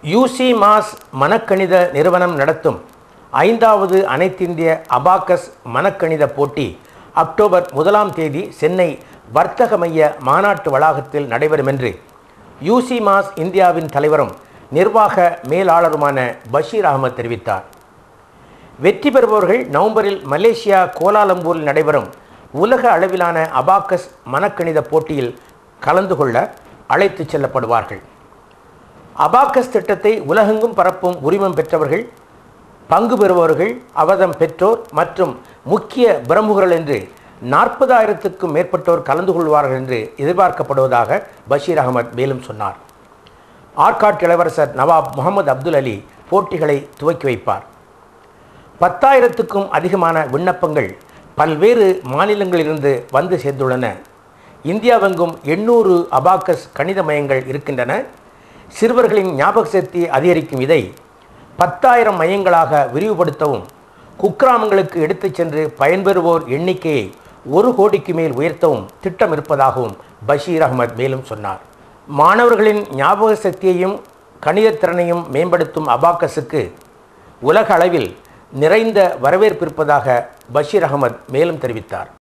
UC mass மனக்கணித நிறுவனம் நடத்தும் ஐந்தாவது அனைத்திந்திய அபாக்கஸ் மனக்கணித போட்டி அக்டோபர் முதலாம் தேதி சென்னை வர்த்தக மைய மாநாட்டு வளாகத்தில் நடைபெறும் என்று யூசி மாஸ் இந்தியாவின் தலைவரும் நிர்வாக மேலாளருமான பஷீர் அகமது தெரிவித்தார் வெற்றி பெறுபவர்கள் நவம்பரில் மலேசியா கோலாலம்பூரில் நடைபெறும் உலக அளவிலான அபாக்கஸ் மனக்கணித போட்டியில் கலந்து கொள்ள அழைத்துச் செல்லப்படுவார்கள் அபாக்கஸ் திட்டத்தை உலகெங்கும் பரப்பும் உரிமம் பெற்றவர்கள் பங்கு பெறுபவர்கள் அவதம் பெற்றோர் மற்றும் முக்கிய பிரமுகர்கள் என்று நாற்பதாயிரத்துக்கும் மேற்பட்டோர் கலந்து கொள்வார்கள் என்று எதிர்பார்க்கப்படுவதாக பஷீர் அகமது மேலும் சொன்னார் ஆர்காட் இளவரசர் நவாப் முகமது அப்துல் அலி போட்டிகளை துவக்கி வைப்பார் பத்தாயிரத்துக்கும் அதிகமான விண்ணப்பங்கள் பல்வேறு மாநிலங்களிலிருந்து வந்து சேர்ந்துள்ளன இந்தியாவெங்கும் எண்ணூறு அபாக்கஸ் கணித மையங்கள் இருக்கின்றன சிறுவர்களின் ஞாபக சக்தியை அதிகரிக்கும் இதை பத்தாயிரம் மையங்களாக விரிவுபடுத்தவும் குக்கிராமங்களுக்கு எடுத்துச் சென்று பயன்பெறுவோர் எண்ணிக்கையை ஒரு கோடிக்கு மேல் உயர்த்தவும் திட்டம் இருப்பதாகவும் பஷீர் அகமது மேலும் சொன்னார் மாணவர்களின் ஞாபக சக்தியையும் கணிதத்திறனையும் மேம்படுத்தும் அபாக்கஸுக்கு உலக அளவில் நிறைந்த வரவேற்பு இருப்பதாக பஷீர் அகமது மேலும் தெரிவித்தார்